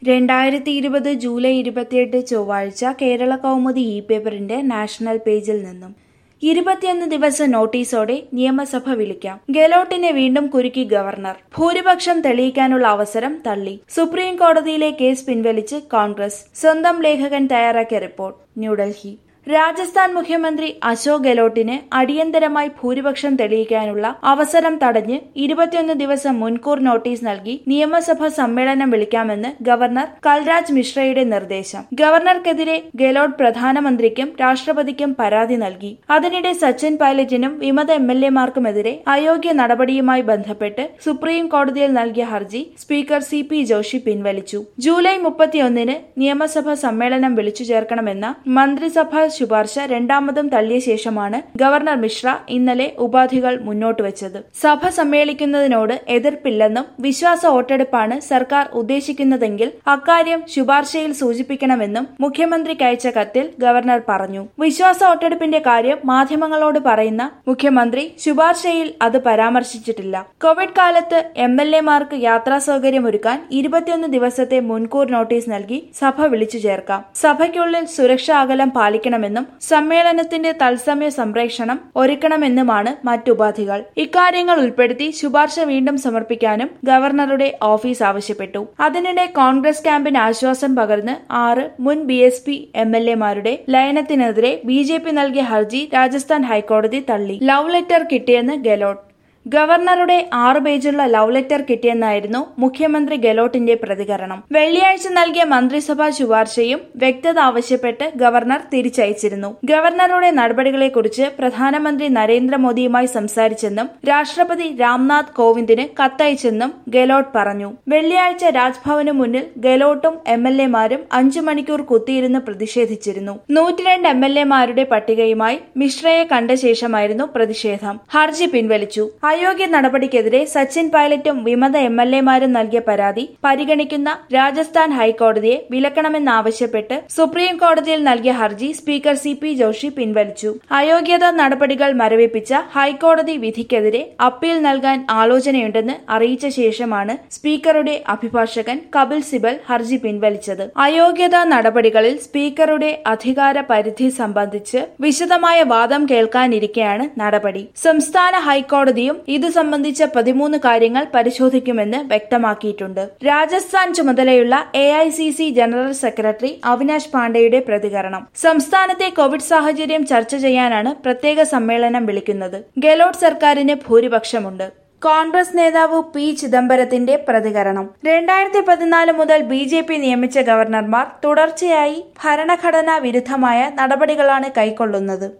രണ്ടായിരത്തി ഇരുപത് ജൂലൈ ഇരുപത്തിയെട്ട് ചൊവ്വാഴ്ച കേരള കൗമുദി ഇ പേപ്പറിന്റെ നാഷണൽ പേജിൽ നിന്നും ഇരുപത്തിയൊന്ന് ദിവസം നോട്ടീസോടെ നിയമസഭ വിളിക്കാം ഗെലോട്ടിനെ വീണ്ടും കുരുക്കി ഗവർണർ ഭൂരിപക്ഷം തെളിയിക്കാനുള്ള അവസരം തള്ളി സുപ്രീം കോടതിയിലെ കേസ് പിൻവലിച്ച് കോൺഗ്രസ് സ്വന്തം ലേഖകൻ തയ്യാറാക്കിയ റിപ്പോർട്ട് ന്യൂഡൽഹി രാജസ്ഥാൻ മുഖ്യമന്ത്രി അശോക് ഗെലോട്ടിന് അടിയന്തരമായി ഭൂരിപക്ഷം തെളിയിക്കാനുള്ള അവസരം തടഞ്ഞ് ഇരുപത്തിയൊന്ന് ദിവസം മുൻകൂർ നോട്ടീസ് നൽകി നിയമസഭാ സമ്മേളനം വിളിക്കാമെന്ന് ഗവർണർ കൽരാജ് മിശ്രയുടെ നിർദ്ദേശം ഗവർണർക്കെതിരെ ഗെലോട്ട് പ്രധാനമന്ത്രിക്കും രാഷ്ട്രപതിക്കും പരാതി നൽകി അതിനിടെ സച്ചിൻ പൈലറ്റിനും വിമത എം എൽ എമാർക്കുമെതിരെ അയോഗ്യ നടപടിയുമായി ബന്ധപ്പെട്ട് സുപ്രീം കോടതിയിൽ നൽകിയ ഹർജി സ്പീക്കർ സി പി ജോഷി പിൻവലിച്ചു ജൂലൈ മുപ്പത്തിയൊന്നിന് നിയമസഭാ സമ്മേളനം വിളിച്ചു ചേർക്കണമെന്ന മന്ത്രിസഭാ ശുപാർശ രണ്ടാമതും തള്ളിയ ശേഷമാണ് ഗവർണർ മിശ്ര ഇന്നലെ ഉപാധികൾ മുന്നോട്ട് വെച്ചത് സഭ സമ്മേളിക്കുന്നതിനോട് എതിർപ്പില്ലെന്നും വിശ്വാസ വോട്ടെടുപ്പാണ് സർക്കാർ ഉദ്ദേശിക്കുന്നതെങ്കിൽ അക്കാര്യം ശുപാർശയിൽ സൂചിപ്പിക്കണമെന്നും മുഖ്യമന്ത്രിക്ക് അയച്ച കത്തിൽ ഗവർണർ പറഞ്ഞു വിശ്വാസ വോട്ടെടുപ്പിന്റെ കാര്യം മാധ്യമങ്ങളോട് പറയുന്ന മുഖ്യമന്ത്രി ശുപാർശയിൽ അത് പരാമർശിച്ചിട്ടില്ല കോവിഡ് കാലത്ത് എം എൽ എമാർക്ക് യാത്രാ സൗകര്യമൊരുക്കാൻ ഇരുപത്തിയൊന്ന് ദിവസത്തെ മുൻകൂർ നോട്ടീസ് നൽകി സഭ വിളിച്ചു ചേർക്കാം സഭയ്ക്കുള്ളിൽ സുരക്ഷാ അകലം പാലിക്കണമെന്നും സമ്മേളനത്തിന്റെ തത്സമയ സംപ്രേഷണം ഒരുക്കണമെന്നുമാണ് മറ്റുപാധികൾ ഇക്കാര്യങ്ങൾ ഉൾപ്പെടുത്തി ശുപാർശ വീണ്ടും സമർപ്പിക്കാനും ഗവർണറുടെ ഓഫീസ് ആവശ്യപ്പെട്ടു അതിനിടെ കോൺഗ്രസ് ക്യാമ്പിന് ആശ്വാസം പകർന്ന് ആറ് മുൻ B S P M L എമാരുടെ ലയനത്തിനെതിരെ ബി ജെ പി നൽകിയ ഹർജി രാജസ്ഥാൻ ഹൈക്കോടതി തള്ളി ലവ് ലെറ്റർ കിട്ടിയെന്ന് ഗെലോട്ട് ഗവർണറുടെ ആറ് പേജുള്ള ലവ് ലെറ്റർ കിട്ടിയെന്നായിരുന്നു മുഖ്യമന്ത്രി ഗെലോട്ടിന്റെ പ്രതികരണം വെള്ളിയാഴ്ച നൽകിയ മന്ത്രിസഭാ ശുപാർശയും വ്യക്തത ആവശ്യപ്പെട്ട് ഗവർണർ തിരിച്ചയച്ചിരുന്നു ഗവർണറുടെ നടപടികളെക്കുറിച്ച് പ്രധാനമന്ത്രി നരേന്ദ്രമോദിയുമായി സംസാരിച്ചെന്നും രാഷ്ട്രപതി രാംനാഥ് കോവിന്ദിന് കത്തയച്ചെന്നും ഗെലോട്ട് പറഞ്ഞു വെള്ളിയാഴ്ച രാജ്ഭവന് മുന്നിൽ ഗെലോട്ടും എം എൽ എമാരും അഞ്ചു മണിക്കൂർ കുത്തിയിരുന്ന് പ്രതിഷേധിച്ചിരുന്നു നൂറ്റിരണ്ട് എം എൽ എമാരുടെ പട്ടികയുമായി മിശ്രയെ കണ്ട ശേഷമായിരുന്നു പ്രതിഷേധം ഹർജി പിൻവലിച്ചു അയോഗ്യ നടപടിക്കെതിരെ സച്ചിൻ പൈലറ്റും വിമത എം എൽ എമാരും നൽകിയ പരാതി പരിഗണിക്കുന്ന രാജസ്ഥാൻ ഹൈക്കോടതിയെ വിലക്കണമെന്നാവശ്യപ്പെട്ട് സുപ്രീം കോടതിയിൽ നൽകിയ ഹർജി സ്പീക്കർ സി പി ജോഷി പിൻവലിച്ചു അയോഗ്യതാ നടപടികൾ മരവിപ്പിച്ച ഹൈക്കോടതി വിധിക്കെതിരെ അപ്പീൽ നൽകാൻ ആലോചനയുണ്ടെന്ന് അറിയിച്ച ശേഷമാണ് സ്പീക്കറുടെ അഭിഭാഷകൻ കപിൽ സിബൽ ഹർജി പിൻവലിച്ചത് അയോഗ്യതാ നടപടികളിൽ സ്പീക്കറുടെ അധികാര പരിധി സംബന്ധിച്ച് വിശദമായ വാദം കേൾക്കാനിരിക്കെയാണ് നടപടി സംസ്ഥാന ഹൈക്കോടതിയും ഇത് സംബന്ധിച്ച പതിമൂന്ന് കാര്യങ്ങൾ പരിശോധിക്കുമെന്ന് വ്യക്തമാക്കിയിട്ടുണ്ട് രാജസ്ഥാൻ ചുമതലയുള്ള A I C C general secretary Avinash പാണ്ഡെയുടെ പ്രതികരണം സംസ്ഥാനത്തെ കോവിഡ് സാഹചര്യം ചർച്ച ചെയ്യാനാണ് പ്രത്യേക സമ്മേളനം വിളിക്കുന്നത് ഗെലോട്ട് സർക്കാരിന് ഭൂരിപക്ഷമുണ്ട് കോൺഗ്രസ് നേതാവ് പി ചിദംബരത്തിന്റെ പ്രതികരണം രണ്ടായിരത്തി പതിനാല് മുതൽ ബി ജെ പി നിയമിച്ച ഗവർണർമാർ തുടർച്ചയായി ഭരണഘടനാ വിരുദ്ധമായ നടപടികളാണ് കൈക്കൊള്ളുന്നത്